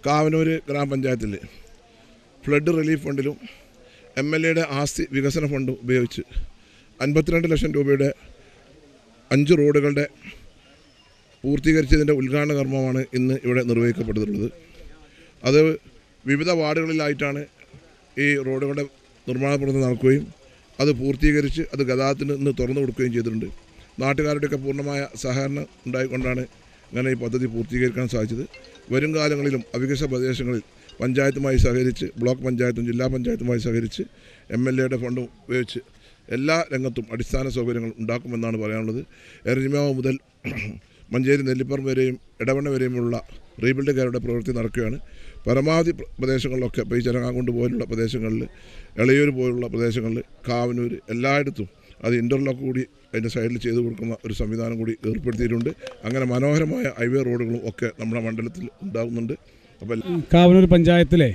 കാവനൂർ ഗ്രാമപഞ്ചായത്തിൽ flood relief ഫണ്ടിലും M L എയുടെ ആസ്തി വികസന ഫണ്ടും ഉപയോഗിച്ച് അൻപത്തിരണ്ട് ലക്ഷം രൂപയുടെ അഞ്ച് റോഡുകളുടെ പൂർത്തീകരിച്ചതിൻ്റെ ഉദ്ഘാടന കർമ്മമാണ് ഇന്ന് ഇവിടെ നിർവഹിക്കപ്പെട്ടിട്ടുള്ളത് അത് വിവിധ വാർഡുകളിലായിട്ടാണ് ഈ റോഡുകളുടെ നിർമ്മാണ പ്രവർത്തനം നടക്കുകയും അത് പൂർത്തീകരിച്ച് അത് ഗതാഗതത്തിന് ഇന്ന് തുറന്നു കൊടുക്കുകയും ചെയ്തിട്ടുണ്ട് നാട്ടുകാരുടെയൊക്കെ പൂർണ്ണമായ സഹകരണം ഉണ്ടായിക്കൊണ്ടാണ് ഇങ്ങനെ ഈ പദ്ധതി പൂർത്തീകരിക്കാൻ സാധിച്ചത് വരും കാലങ്ങളിലും അവികസിത പ്രദേശങ്ങളിൽ പഞ്ചായത്തുമായി സഹകരിച്ച് ബ്ലോക്ക് പഞ്ചായത്തും ജില്ലാ പഞ്ചായത്തുമായി സഹകരിച്ച് എം എൽ എയുടെ ഫണ്ടും ഉപയോഗിച്ച് എല്ലാ രംഗത്തും അടിസ്ഥാന സൗകര്യങ്ങൾ ഉണ്ടാക്കുമെന്നാണ് പറയാനുള്ളത് എരഞ്ഞിമാവ് മുതൽ മഞ്ചേരി നെല്ലിപ്പറം വരെയും ഇടവണ്ണ വരെയുമുള്ള റീബിൽഡുകാരുടെ പ്രവൃത്തി നടക്കുകയാണ് പരമാവധി പ്ര- പ്രദേശങ്ങളിലൊക്കെ ഇപ്പോൾ ഈ ചെനങ്ങാങ്കുണ്ട് പോലുള്ള പ്രദേശങ്ങളിൽ ഇളയൂർ പോലുള്ള പ്രദേശങ്ങളിൽ കാവനൂർ എല്ലായിടത്തും അത് ഇൻ്റർലോക്ക് കൂടി അതിൻ്റെ സൈഡിൽ ചെയ്തു കൊടുക്കുന്ന ഒരു സംവിധാനം കൂടി ഏർപ്പെടുത്തിയിട്ടുണ്ട് അങ്ങനെ മനോഹരമായ ഹൈവേ റോഡുകളും ഒക്കെ നമ്മുടെ മണ്ഡലത്തിൽ ഉണ്ടാകുന്നുണ്ട് അപ്പോൾ കാവനൂർ പഞ്ചായത്തിലെ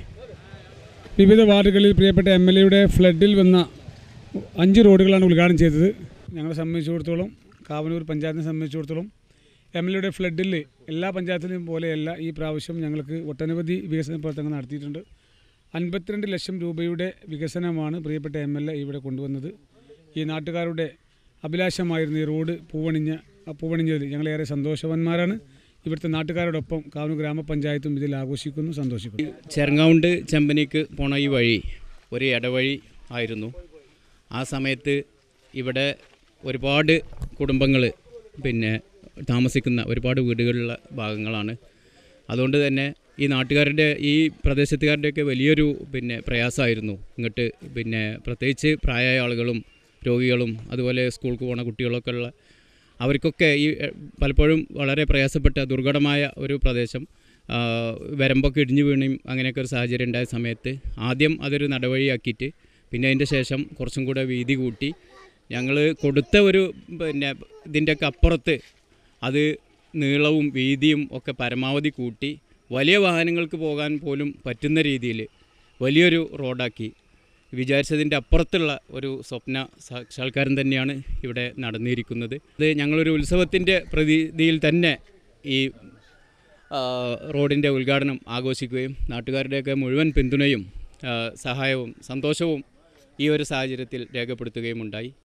വിവിധ വാർഡുകളിൽ പ്രിയപ്പെട്ട എം എൽ എയുടെ ഫ്ലഡിൽ വന്ന അഞ്ച് റോഡുകളാണ് ഉദ്ഘാടനം ചെയ്തത് ഞങ്ങളെ സംബന്ധിച്ചിടത്തോളം കാവനൂർ പഞ്ചായത്തിനെ സംബന്ധിച്ചിടത്തോളം എം എൽ എയുടെ ഫ്ലഡിൽ എല്ലാ പഞ്ചായത്തിലും പോലെയല്ല ഈ പ്രാവശ്യം ഞങ്ങൾക്ക് ഒട്ടനവധി വികസന പ്രവർത്തനങ്ങൾ നടത്തിയിട്ടുണ്ട് അൻപത്തിരണ്ട് ലക്ഷം രൂപയുടെ വികസനമാണ് പ്രിയപ്പെട്ട എം എൽ എ ഇവിടെ കൊണ്ടുവന്നത് ഈ നാട്ടുകാരുടെ അഭിലാഷമായിരുന്ന ഈ റോഡ് പൂവണിഞ്ഞ ആ പൂവണിഞ്ഞതിൽ ഞങ്ങളേറെ സന്തോഷവാന്മാരാണ് ഇവിടുത്തെ നാട്ടുകാരോടൊപ്പം കാവനൂർ ഗ്രാമപഞ്ചായത്തും ഇതിൽ ആഘോഷിക്കുന്നു സന്തോഷിക്കുന്നു ചെറങ്ങാവുണ്ട് ചെമ്പനിക്ക് പോണ ഈ വഴി ഒരു ഇടവഴി ആയിരുന്നു ആ സമയത്ത് ഇവിടെ ഒരുപാട് കുടുംബങ്ങൾ പിന്നെ താമസിക്കുന്ന ഒരുപാട് വീടുകളുള്ള ഭാഗങ്ങളാണ് അതുകൊണ്ട് തന്നെ ഈ നാട്ടുകാരുടെ ഈ പ്രദേശത്തുകാരുടെയൊക്കെ വലിയൊരു പിന്നെ പ്രയാസമായിരുന്നു ഇങ്ങോട്ട് പിന്നെ പ്രത്യേകിച്ച് പ്രായമായ ആളുകളും രോഗികളും അതുപോലെ സ്കൂൾക്ക് പോണ കുട്ടികളൊക്കെ ഉള്ള അവർക്കൊക്കെ ഈ എ, പലപ്പോഴും വളരെ പ്രയാസപ്പെട്ട ദുർഘടമായ ഒരു പ്രദേശം ആ, വരമ്പൊക്കെ ഇടിഞ്ഞു വീണും അങ്ങനെയൊക്കെ ഒരു സാഹചര്യം ഉണ്ടായ സമയത്ത് ആദ്യം അതൊരു നടവഴിയാക്കിയിട്ട് പിന്നെ അതിൻ്റെ ശേഷം കുറച്ചും കൂടെ വീതി കൂട്ടി ഞങ്ങൾ കൊടുത്ത ഒരു പിന്നെ ഇതിൻ്റെയൊക്കെ അപ്പുറത്ത് അത് നീളവും വീതിയും ഒക്കെ പരമാവധി കൂട്ടി വലിയ വാഹനങ്ങൾക്ക് പോകാൻ പോലും പറ്റുന്ന രീതിയിൽ വലിയൊരു റോഡാക്കി വിചാരിച്ചതിൻ്റെ അപ്പുറത്തുള്ള ഒരു സ്വപ്ന സാക്ഷാത്കാരം തന്നെയാണ് ഇവിടെ നടന്നിരിക്കുന്നത് ഇത് ഞങ്ങളൊരു ഉത്സവത്തിൻ്റെ പ്രതീതിയിൽ തന്നെ ഈ ആ, റോഡിൻ്റെ ഉദ്ഘാടനം ആഘോഷിക്കുകയും നാട്ടുകാരുടെയൊക്കെ മുഴുവൻ പിന്തുണയും ആ, സഹായവും സന്തോഷവും ഈ ഒരു സാഹചര്യത്തിൽ രേഖപ്പെടുത്തുകയും ഉണ്ടായി